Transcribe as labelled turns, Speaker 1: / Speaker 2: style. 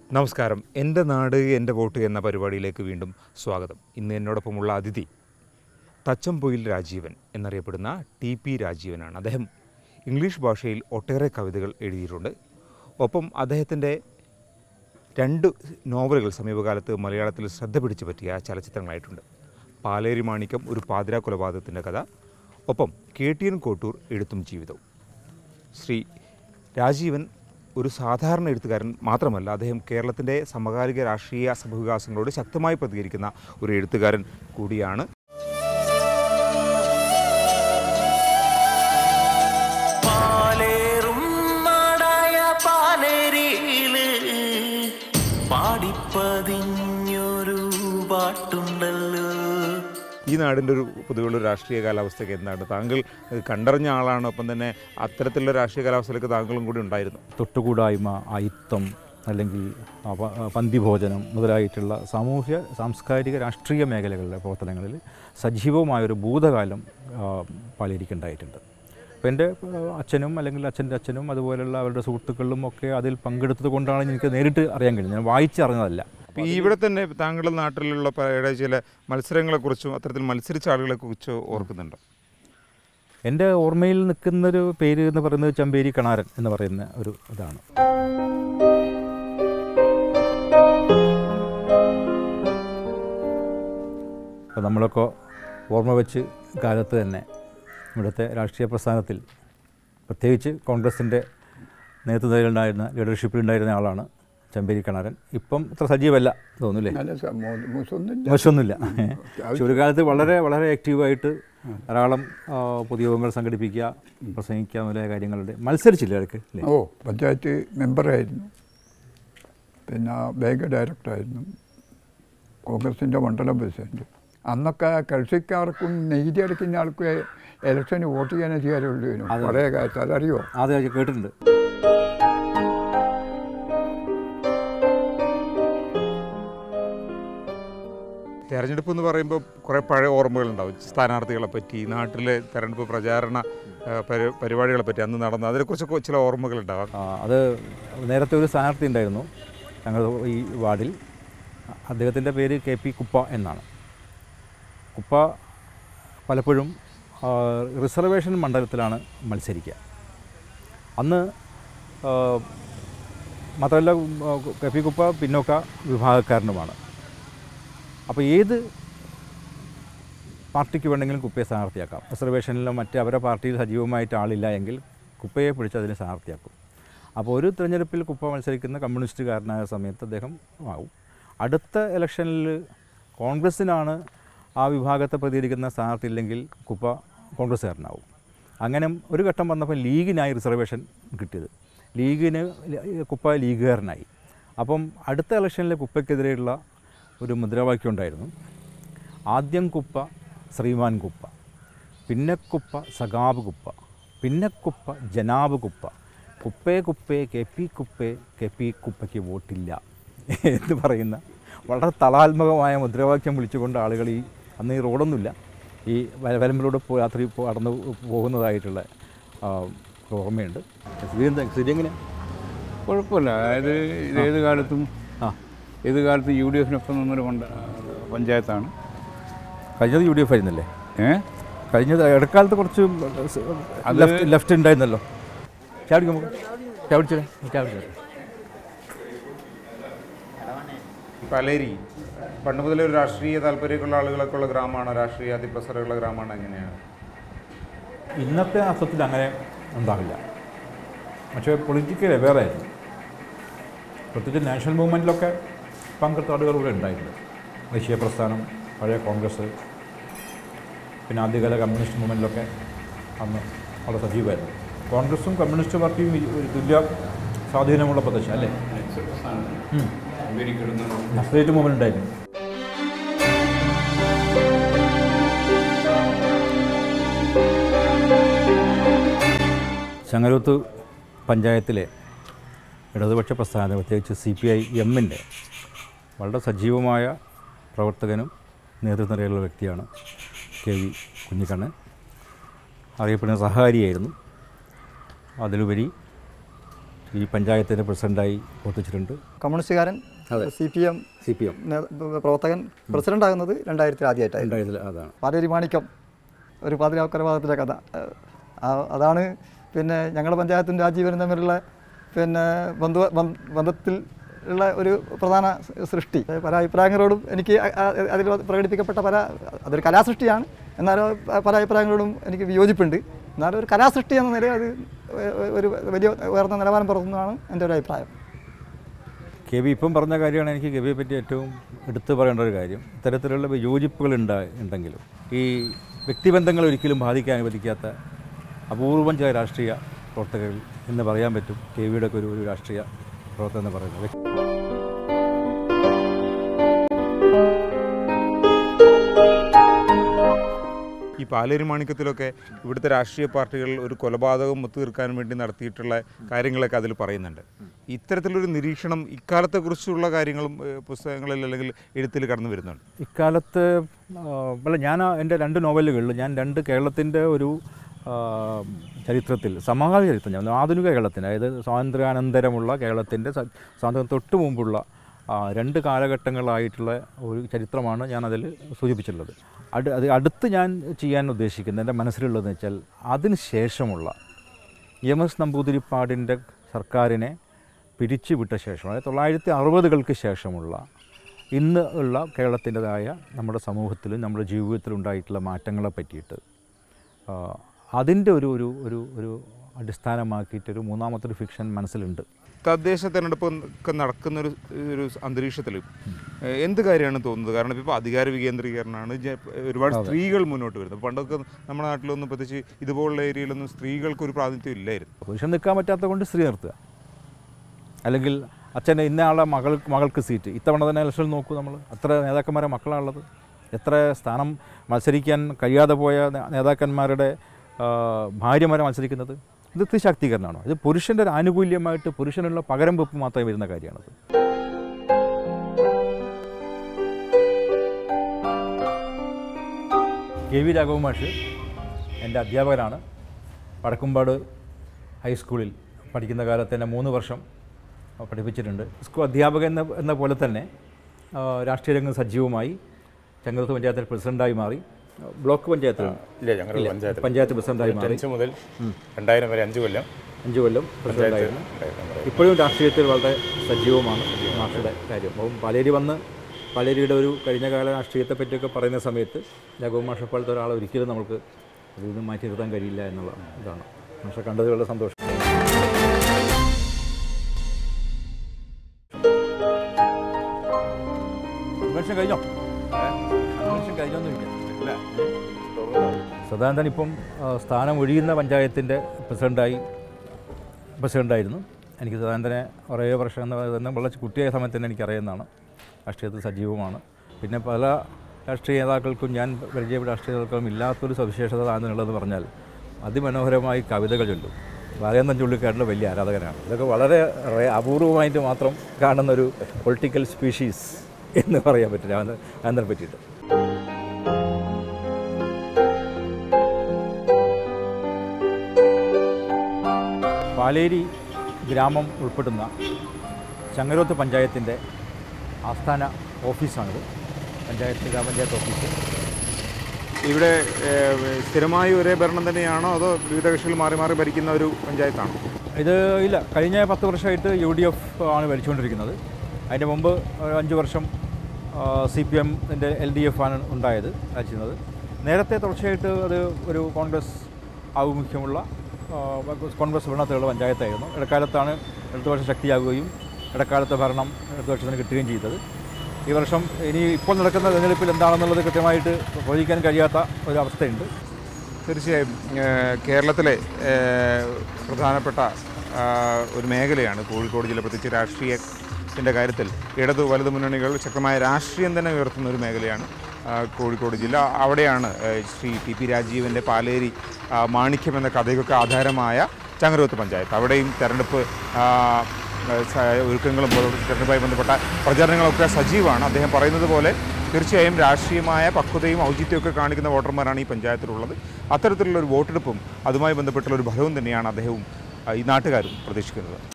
Speaker 1: നമസ്കാരം എൻ്റെ നാട് എൻ്റെ വോട്ട് എന്ന പരിപാടിയിലേക്ക് വീണ്ടും സ്വാഗതം ഇന്ന് എന്നോടൊപ്പമുള്ള അതിഥി തച്ചംപൊയിൽ രാജീവൻ എന്നറിയപ്പെടുന്ന ടി പി രാജീവനാണ് അദ്ദേഹം ഇംഗ്ലീഷ് ഭാഷയിൽ ഒട്ടേറെ കവിതകൾ എഴുതിയിട്ടുണ്ട് ഒപ്പം അദ്ദേഹത്തിൻ്റെ രണ്ട് നോവലുകൾ സമീപകാലത്ത് മലയാളത്തിൽ ശ്രദ്ധ പിടിച്ചു പറ്റിയ ചലച്ചിത്രങ്ങളായിട്ടുണ്ട് പാലേരി മാണിക്യം ഒരു പാതിരാ കൊലപാതകത്തിൻ്റെ കഥ ഒപ്പം കെ ടി എൻ കോട്ടൂർ എഴുത്തും ജീവിതവും ശ്രീ രാജീവൻ ഒരു സാധാരണ എഴുത്തുകാരൻ മാത്രമല്ല അദ്ദേഹം കേരളത്തിൻ്റെ സമകാലിക രാഷ്ട്രീയ സംഭവവികാസങ്ങളോട് ശക്തമായി പ്രതികരിക്കുന്ന ഒരു എഴുത്തുകാരൻ കൂടിയാണ്
Speaker 2: പാലേറും നാടായ പാലേരിയില് പാടിപ്പതിഞ്ഞൊരു പാട്ടുണ്ടല്ലോ
Speaker 1: ഈ നാടിൻ്റെ ഒരു പൊതുവെയുള്ള രാഷ്ട്രീയ കാലാവസ്ഥയൊക്കെ എന്താണ് താങ്കൾ ഏഹ്, കണ്ടറിഞ്ഞ ആളാണ് ഒപ്പം തന്നെ അത്തരത്തിലുള്ള രാഷ്ട്രീയ കാലാവസ്ഥയിലേക്ക് താങ്കളും കൂടി ഉണ്ടായിരുന്നു
Speaker 3: തൊട്ടുകൂടായ്മ അയിത്തം അല്ലെങ്കിൽ അപ- പന്തിഭോജനം മുതലായിട്ടുള്ള സാമൂഹ്യ സാംസ്കാരിക രാഷ്ട്രീയ മേഖലകളിലെ പ്രവർത്തനങ്ങളിൽ സജീവമായൊരു ഭൂതകാലം ആ, പാലിരിക്കുണ്ടായിട്ടുണ്ട് അപ്പോൾ എൻ്റെ ആ, അച്ഛനും അല്ലെങ്കിൽ അച്ഛൻ്റെ അച്ഛനും അതുപോലെയുള്ള അവരുടെ സുഹൃത്തുക്കളും ഒക്കെ അതിൽ പങ്കെടുത്തത് കൊണ്ടാണ് എനിക്ക് നേരിട്ട് അറിയാൻ കഴിഞ്ഞത് ഞാൻ വായിച്ചറിഞ്ഞതല്ല
Speaker 1: അപ്പോൾ ഇവിടെ തന്നെ താങ്കളുടെ നാട്ടിലുള്ള പല ചില മത്സരങ്ങളെക്കുറിച്ചും അത്തരത്തിൽ മത്സരിച്ച ആളുകളെക്കുറിച്ചോ ഓർക്കുന്നുണ്ടോ
Speaker 3: എൻ്റെ ഓർമ്മയിൽ നിൽക്കുന്നൊരു പേര് എന്ന് പറയുന്നത് ചമ്പേരി കണാരൻ എന്ന് പറയുന്ന ഒരു ഇതാണ് അപ്പോൾ നമ്മളൊക്കെ ഓർമ്മ വെച്ച് കാലത്ത് തന്നെ ഇവിടുത്തെ രാഷ്ട്രീയ പ്രസ്ഥാനത്തിൽ പ്രത്യേകിച്ച് കോൺഗ്രസിൻ്റെ നേതൃത്വത്തിലുണ്ടായിരുന്ന ലീഡർഷിപ്പിലുണ്ടായിരുന്ന ആളാണ് ചമ്പേരി കണാരൻ ഇപ്പം ഇത്ര സജീവമല്ല തോന്നുന്നില്ലേ
Speaker 4: നല്ല സംഭവം മോശമൊന്നുമില്ല
Speaker 3: മോശമൊന്നുമില്ല പക്ഷെ ഒരു കാലത്ത് വളരെ വളരെ ആക്റ്റീവായിട്ട് ധാരാളം ആ, പൊതുയോഗങ്ങൾ സംഘടിപ്പിക്കുക പ്രസംഗിക്കുക മുതലായ കാര്യങ്ങളുടെ മത്സരിച്ചില്ല ഇടയ്ക്ക് അല്ലേ
Speaker 4: ഓ പഞ്ചായത്ത് മെമ്പറായിരുന്നു പിന്നെ ബാങ്ക് ഡയറക്ടറായിരുന്നു കോൺഗ്രസിൻ്റെ മണ്ഡലം പ്രസിഡന്റ് അന്നൊക്കെ കൃഷിക്കാർക്കും നെയ്തി അടിക്കുന്ന ആൾക്ക് ഇലക്ഷന് വോട്ട് ചെയ്യാനേ ചെയ്യാറുള്ളൂ പഴയ കാലത്ത് അതറിയോ
Speaker 3: അതെ അത് കേട്ടിട്ടുണ്ട്
Speaker 1: തെരഞ്ഞെടുപ്പ് എന്ന് പറയുമ്പോൾ കുറേ പഴയ ഓർമ്മകളുണ്ടാവും സ്ഥാനാർത്ഥികളെ പറ്റി നാട്ടിലെ തെരഞ്ഞെടുപ്പ് പ്രചാരണ ആ, പരി- പരിപാടികളെ പറ്റി അന്ന് നടന്ന അതിനെക്കുറിച്ചൊക്കെ ചില ഓർമ്മകളുണ്ടാവാം
Speaker 3: ആ, അത് നേരത്തെ ഒരു സ്ഥാനാർത്ഥി ഉണ്ടായിരുന്നു ഞങ്ങൾ ഈ വാർഡിൽ അദ്ദേഹത്തിൻ്റെ പേര് കെ പി കുപ്പ എന്നാണ് കുപ്പ പലപ്പോഴും ആ, റിസർവേഷൻ മണ്ഡലത്തിലാണ് മത്സരിക്കുക അന്ന് ആ, മാത്രമല്ല ആ, കെ പി കുപ്പ പിന്നോക്ക വിഭാഗക്കാരനുമാണ് അപ്പോൾ ഏത് പാർട്ടിക്ക് വേണമെങ്കിലും കുപ്പയെ സ്ഥാനാർത്ഥിയാക്കാം റിസർവേഷനിലോ മറ്റ് അവരുടെ പാർട്ടിയിൽ സജീവമായിട്ട് ആളില്ല എങ്കിൽ കുപ്പയെ പിടിച്ച് അതിനെ സ്ഥാനാർത്ഥിയാക്കും അപ്പോൾ ഒരു തിരഞ്ഞെടുപ്പിൽ കുപ്പ മത്സരിക്കുന്ന കമ്മ്യൂണിസ്റ്റുകാരനായ സമയത്ത് അദ്ദേഹം ആവും അടുത്ത ഇലക്ഷനിൽ കോൺഗ്രസ്സിനാണ് ആ വിഭാഗത്തെ പ്രതികരിക്കുന്ന സ്ഥാനാർത്ഥി ഇല്ലെങ്കിൽ കുപ്പ കോൺഗ്രസ്സുകാരനാവും അങ്ങനെ ഒരു ഘട്ടം വന്നപ്പോൾ ലീഗിനായി റിസർവേഷൻ കിട്ടിയത് ലീഗിന് കുപ്പ ലീഗുകാരനായി അപ്പം അടുത്ത ഇലക്ഷനിൽ കുപ്പയ്ക്കെതിരെയുള്ള ഒരു മുദ്രാവാക്യം ഉണ്ടായിരുന്നു ആദ്യം കുപ്പ ശ്രീമാൻ കുപ്പ പിന്നെ കുപ്പ സഖാബ് കുപ്പ പിന്നെ കുപ്പ ജനാബ് കുപ്പ കുപ്പേ കുപ്പേ കെ പി കുപ്പേ കെ പി കുപ്പയ്ക്ക് വോട്ടില്ല എന്ന് പറയുന്ന വളരെ തളാത്മകമായ മുദ്രാവാക്യം വിളിച്ചുകൊണ്ട് ആളുകൾ ഈ അന്ന് ഈ റോഡൊന്നുമില്ല ഈ വ- വരമ്പിലൂടെ പോ രാത്രി പോ- കടന്ന് പോകുന്നതായിട്ടുള്ള ആ, ഓർമ്മയുണ്ട് സ്ഥിതി എന്താ സ്ഥിതി എങ്ങനെയാണ്
Speaker 5: കുഴപ്പമില്ല അതായത് ഇത് ഏത് കാലത്തും
Speaker 3: ആ
Speaker 5: ഏത് കാലത്തും യു ഡി എഫിനൊപ്പം നിന്നൊരു മണ്ഡ- പഞ്ചായത്താണ്
Speaker 3: കഴിഞ്ഞത് യു ഡി എഫ് ആയിരുന്നല്ലേ
Speaker 5: ഏ
Speaker 3: കഴിഞ്ഞത് ഇടക്കാലത്ത് കുറച്ച് ലെഫ്റ്റ് ലെഫ്റ്റ് ഉണ്ടായിരുന്നല്ലോ ചാടിക്കും നമുക്ക് ചാടിച്ചേ ചാടിച്ചേ
Speaker 1: പലേരി പണ്ട് മുതലേ ഒരു രാഷ്ട്രീയ താല്പര്യമൊക്കെയുള്ള ആളുകളൊക്കെ ഉള്ള ഗ്രാമമാണ് രാഷ്ട്രീയ അതിപ്രസരമുള്ള ഗ്രാമമാണ് എങ്ങനെയാണ്
Speaker 3: ഇന്നത്തെ അർത്ഥത്തിൽ അങ്ങനെ ഉണ്ടാവില്ല പക്ഷേ പൊളിറ്റിക്കൽ അവെയർ ആയിരുന്നു പ്രത്യേകിച്ച് നാഷണൽ മൂവ്മെൻറ്റിലൊക്കെ പങ്കെടുത്ത ആളുകൾ ഇവിടെ ഉണ്ടായിട്ടുണ്ട് ദേശീയ പ്രസ്ഥാനം പഴയ കോൺഗ്രസ് പിന്നെ ആദ്യകാല കമ്മ്യൂണിസ്റ്റ് മൂവ്മെൻറ്റിലൊക്കെ അന്ന് വളരെ സജീവമായിരുന്നു കോൺഗ്രസും കമ്മ്യൂണിസ്റ്റ് പാർട്ടിയും ഈ ഒരു തുല്യ സ്വാധീനമുള്ള പ്രദേശം അല്ലേ ഉം. സ്റ്റേറ്റ് മൂവ്മെൻറ്റ് ഉണ്ടായിരുന്നു ചങ്ങരോത്ത് പഞ്ചായത്തിലെ ഇടതുപക്ഷ പ്രസ്ഥാനം പ്രത്യേകിച്ച് സി പി ഐ എമ്മിൻ്റെ വളരെ സജീവമായ പ്രവർത്തകനും നേതൃനിരയിലുള്ള വ്യക്തിയാണ് കെ വി കുഞ്ഞിക്കണ്ണൻ അറിയപ്പെടുന്ന സഹാരിയായിരുന്നു അതിലുപരി ഈ പഞ്ചായത്തിൻ്റെ പ്രസിഡൻ്റായി പ്രവർത്തിച്ചിട്ടുണ്ട്
Speaker 6: കമ്മ്യൂണിസ്റ്റുകാരൻ
Speaker 3: അതെ.
Speaker 6: C P M
Speaker 3: C P M
Speaker 6: പ്രവർത്തകൻ പ്രസിഡന്റ് ആകുന്നത് രണ്ടായിരത്തിൽ ആദ്യമായിട്ടായിരുന്നു
Speaker 3: രണ്ടായിരത്തിൽ അതാണ്
Speaker 6: പാലേരി മാണിക്യം ഒരു പാതിരാ കൊലപാതകത്തിൻ്റെ കഥ ആ- അതാണ് പിന്നെ ഞങ്ങളുടെ പഞ്ചായത്തും രാജീവനും തമ്മിലുള്ള പിന്നെ ബന്ധു ബന്ധ- ബന്ധത്തിൽ ഉള്ള ഒരു പ്രധാന സൃഷ്ടി പല അഭിപ്രായങ്ങളോടും എനിക്ക് അ- അ- അതിൽ പ്രകടിപ്പിക്കപ്പെട്ട പല അതൊരു കലാസൃഷ്ടിയാണ് എന്നാലും പല അഭിപ്രായങ്ങളോടും എനിക്ക് വിയോജിപ്പുണ്ട് എന്നാലും ഒരു കലാസൃഷ്ടി എന്ന നിലയിൽ അത് ഒരു വലിയ ഉയർന്ന നിലവാരം പുറത്തുനിന്നാണ് എൻ്റെ ഒരു അഭിപ്രായം
Speaker 3: കെ വി ഇപ്പം പറഞ്ഞ കാര്യമാണ് എനിക്ക് കെ വിയെ പറ്റി ഏറ്റവും എടുത്തു പറയേണ്ട ഒരു കാര്യം ഇത്തരത്തിലുള്ള വിയോജിപ്പുകൾ ഉണ്ടാ ഉണ്ടെങ്കിലും ഈ വ്യക്തിബന്ധങ്ങൾ ഒരിക്കലും ബാധിക്കാൻ അനുവദിക്കാത്ത അപൂർവം ചില രാഷ്ട്രീയ പ്രവർത്തകർ എന്ന് പറയാൻ പറ്റും കെ വിയുടെ ഒക്കെ ഒരു ഒരു രാഷ്ട്രീയ പ്രവർത്തനം എന്ന് പറയുന്നത്
Speaker 1: ഈ പാലേരി മാണിക്യത്തിലൊക്കെ ഇവിടുത്തെ രാഷ്ട്രീയ പാർട്ടികൾ ഒരു കൊലപാതകം ഒത്തുതീർക്കാൻ വേണ്ടി നടത്തിയിട്ടുള്ള കാര്യങ്ങളൊക്കെ അതിൽ പറയുന്നുണ്ട് ഇത്തരത്തിലൊരു നിരീക്ഷണം ഇക്കാലത്തെക്കുറിച്ചുള്ള കാര്യങ്ങളും ഏഹ്, പുസ്തകങ്ങളിൽ അല്ലെങ്കിൽ എഴുത്തിൽ കടന്നു വരുന്നുണ്ട്
Speaker 3: ഇക്കാലത്ത് ആ, അല്ല ഞാൻ ആ എൻ്റെ രണ്ട് നോവലുകളിൽ ഞാൻ രണ്ട് കേരളത്തിൻ്റെ ഒരു ആ, ചരിത്രത്തിൽ സമകാല ചരിത്രം ഞാൻ ആധുനിക കേരളത്തിൻ്റെ അതായത് സ്വാതന്ത്ര്യാനന്തരമുള്ള കേരളത്തിൻ്റെ സ- സ്വാതന്ത്ര്യം തൊട്ട് മുമ്പുള്ള ആ, രണ്ട് കാലഘട്ടങ്ങളായിട്ടുള്ള ഒരു ചരിത്രമാണ് ഞാൻ അതിൽ സൂചിപ്പിച്ചിട്ടുള്ളത് അടു അത് അടുത്ത് ഞാൻ ചെയ്യാൻ ഉദ്ദേശിക്കുന്നത് എൻ്റെ മനസ്സിലുള്ളതെന്ന് വെച്ചാൽ അതിന് ശേഷമുള്ള എം എസ് നമ്പൂതിരിപ്പാടിൻ്റെ സർക്കാരിനെ പിരിച്ചു വിട്ട ശേഷം അതായത് തൊള്ളായിരത്തി അറുപതുകൾക്ക് ശേഷമുള്ള ഇന്ന് ഉള്ള കേരളത്തിൻ്റെതായ നമ്മുടെ സമൂഹത്തിലും നമ്മുടെ ജീവിതത്തിലും ഉണ്ടായിട്ടുള്ള മാറ്റങ്ങളെ പറ്റിയിട്ട് ആ, അതിൻ്റെ ഒരു ഒരു ഒരു ഒരു അടിസ്ഥാനമാക്കിയിട്ടൊരു മൂന്നാമത്തെ ഒരു ഫിക്ഷൻ മനസ്സിലുണ്ട്
Speaker 1: തദ്ദേശ തെരഞ്ഞെടുപ്പ് ഒക്കെ നടക്കുന്ന ഒരു ഒരു അന്തരീക്ഷത്തിൽ ഏഹ്, എന്ത് കാര്യമാണ് തോന്നുന്നത് കാരണം ഇപ്പോൾ അധികാര വികേന്ദ്രീകരണമാണ് ജ- ഒരുപാട് സ്ത്രീകൾ മുന്നോട്ട് വരുന്നത് പണ്ടൊക്കെ നമ്മുടെ നാട്ടിലൊന്നും പ്രത്യേകിച്ച് ഇതുപോലുള്ള ഏരിയയിലൊന്നും സ്ത്രീകൾക്ക് ഒരു പ്രാതിനിധ്യം ഇല്ലായിരുന്നു
Speaker 3: പുരുഷൻ നിൽക്കാൻ പറ്റാത്തത് കൊണ്ട് സ്ത്രീ നിർത്തുക അല്ലെങ്കിൽ അച്ഛൻ്റെ ഇന്ന ആളെ മകൾ മകൾക്ക് സീറ്റ് ഇത്തവണ തന്നെ ഇലക്ഷൻ നോക്കൂ നമ്മൾ എത്ര നേതാക്കന്മാരെ മക്കളാണുള്ളത് എത്ര സ്ഥാനം മത്സരിക്കാൻ കഴിയാതെ പോയ നേ- നേതാക്കന്മാരുടെ ആ, ഭാര്യമാരെ മത്സരിക്കുന്നത് ഇത് സ്ത്രീ ശാക്തീകരണമാണോ ഇത് പുരുഷൻ്റെ ഒരു ആനുകൂല്യമായിട്ട് പുരുഷനുള്ള പകരം വെപ്പ് മാത്രമേ വരുന്ന കാര്യമാണത് കെ വി രാഘവ മാഷ് എൻ്റെ അധ്യാപകനാണ് വടക്കുംപാട് ഹൈസ്കൂളിൽ പഠിക്കുന്ന കാലത്ത് എന്നെ മൂന്ന് വർഷം പഠിപ്പിച്ചിട്ടുണ്ട് സ്കൂൾ അധ്യാപകൻ എന്ന എന്ന പോലെ തന്നെ ആ, രാഷ്ട്രീയ രംഗം സജീവമായി ചെങ്ങന്നൂർ പഞ്ചായത്തിൽ പ്രസിഡൻ്റായി മാറി ബ്ലോക്ക് പഞ്ചായത്തിൽ
Speaker 7: ഇല്ല ഞങ്ങൾ പഞ്ചായത്ത്
Speaker 3: പഞ്ചായത്ത് പ്രസിഡൻ്റായി മാറി
Speaker 7: അഞ്ച് മുതൽ രണ്ടായിരം വരെ അഞ്ച് കൊല്ലം
Speaker 3: അഞ്ച് കൊല്ലം പ്രസിഡൻ്റായിരുന്നു
Speaker 7: ഉണ്ടായിരുന്നു.
Speaker 3: ഇപ്പോഴും രാഷ്ട്രീയത്തിൽ വളരെ സജീവമാണ് മാഷയുടെ കാര്യം അപ്പം പാലേരി വന്ന് പാലേരിയുടെ ഒരു കഴിഞ്ഞ കാല രാഷ്ട്രീയത്തെ പറ്റിയൊക്കെ പറയുന്ന സമയത്ത് ജഗോ മാഷ പോലത്തെ ഒരാളെ ഒരിക്കലും നമുക്ക് അതിൽ നിന്ന് മാറ്റി നിർത്താൻ കഴിയില്ല എന്നുള്ള ഇതാണ് മാഷ കണ്ടത് വളരെ സന്തോഷം കൺവെൻഷൻ കഴിഞ്ഞോ കൺവെൻഷൻ കഴിഞ്ഞോന്ന് ചോദിക്കാം സദാനന്ദൻ ഇപ്പം ആ, സ്ഥാനം ഒഴിയുന്ന പഞ്ചായത്തിൻ്റെ പ്രസിഡൻ്റായി പ്രസിഡൻ്റായിരുന്നു എനിക്ക് സദാനന്ദനെ കുറേ വർഷം എന്ന് പറയുന്നത് വളരെ കുട്ടിയായ സമയത്ത് തന്നെ എനിക്കറിയുന്നതാണ് രാഷ്ട്രീയത്തിൽ സജീവമാണ് പിന്നെ പല രാഷ്ട്രീയ നേതാക്കൾക്കും ഞാൻ പരിചയപ്പെട്ട രാഷ്ട്രീയ നേതാക്കൾക്കും ഇല്ലാത്തൊരു സവിശേഷത താനുള്ളതെന്ന് പറഞ്ഞാൽ അതിമനോഹരമായി കവിതകൾ ചൊല്ലും ബാലചന്ദ്രൻ ചുള്ളിക്കാടിൻ്റെ വലിയ ആരാധകനാണ് ഇതൊക്കെ വളരെ റേ- അപൂർവമായിട്ട് മാത്രം കാണുന്നൊരു പൊളിറ്റിക്കൽ സ്പീഷീസ് എന്ന് പറയാൻ പറ്റും രാമചന്ദ്രനെ പറ്റിയിട്ട് പാലേരി ഗ്രാമം ഉൾപ്പെടുന്ന ചങ്ങരോത്ത് പഞ്ചായത്തിൻ്റെ ആസ്ഥാന ഓഫീസാണിത് പഞ്ചായത്ത് ഗ്രാമപഞ്ചായത്ത് ഓഫീസ്
Speaker 1: ഇവിടെ ഏഹ്, സ്ഥിരമായി ഒരേ ഭരണം തന്നെയാണോ അതോ വിവിധ കക്ഷികൾ മാറി മാറി ഭരിക്കുന്ന ഒരു പഞ്ചായത്താണോ
Speaker 3: ഇത് ഇല്ല കഴിഞ്ഞ പത്ത് വർഷമായിട്ട് യു ഡി എഫ് ആണ് ഭരിച്ചുകൊണ്ടിരിക്കുന്നത് അതിൻ്റെ മുമ്പ് ഒരു അഞ്ച് വർഷം സി പി എമ്മിൻ്റെ എൽ ഡി എഫ് ആണ് ഉണ്ടായത് ഭരിച്ചിരുന്നത് നേരത്തെ തുടർച്ചയായിട്ട് അത് ഒരു കോൺഗ്രസ് ആഭിമുഖ്യമുള്ള ആ, കോൺഗ്രസ് ഭരണത്തിലുള്ള പഞ്ചായത്തായിരുന്നു ഇടക്കാലത്താണ് ഇടതുപക്ഷ ശക്തിയാകുകയും ഇടക്കാലത്തെ ഭരണം ഇടതുപക്ഷത്തിന് കിട്ടുകയും ചെയ്തത് ഈ വർഷം ഇനി ഇപ്പോൾ നടക്കുന്ന തെരഞ്ഞെടുപ്പിൽ എന്താണെന്നുള്ളത് കൃത്യമായിട്ട് പ്രവചിക്കാൻ കഴിയാത്ത ഒരു അവസ്ഥയുണ്ട്
Speaker 1: തീർച്ചയായും ഏഹ്, കേരളത്തിലെ ഏഹ്, പ്രധാനപ്പെട്ട ആ, ഒരു മേഖലയാണ് കോഴിക്കോട് ജില്ല പ്രത്യേകിച്ച് രാഷ്ട്രീയത്തിൻ്റെ കാര്യത്തിൽ ഇടതു വലതു മുന്നണികൾ ശക്തമായ രാഷ്ട്രീയം തന്നെ ഉയർത്തുന്ന ഒരു മേഖലയാണ് ആ, കോഴിക്കോട് ജില്ല അവിടെയാണ് ഏഹ്, ശ്രീ ടി പി രാജീവൻ്റെ പാലേരി ആ, മാണിക്യം എന്ന കഥയ്ക്കൊക്കെ ആധാരമായ ചങ്ങരോത്ത് പഞ്ചായത്ത് അവിടെയും തെരഞ്ഞെടുപ്പ് ആ, സ- ഒരുക്കങ്ങളും തെരഞ്ഞെടുപ്പുമായി ബന്ധപ്പെട്ട പ്രചാരണങ്ങളൊക്കെ സജീവമാണ് അദ്ദേഹം പറയുന്നത് പോലെ തീർച്ചയായും രാഷ്ട്രീയമായ പക്വതയും ഔചിത്യമൊക്കെ കാണിക്കുന്ന വോട്ടർമാരാണ് ഈ പഞ്ചായത്തിലുള്ളത് അത്തരത്തിലുള്ള ഒരു വോട്ടെടുപ്പും അതുമായി ബന്ധപ്പെട്ടുള്ള ഒരു ഫലവും തന്നെയാണ് അദ്ദേഹവും ആ, ഈ നാട്ടുകാരും പ്രതീക്ഷിക്കുന്നത്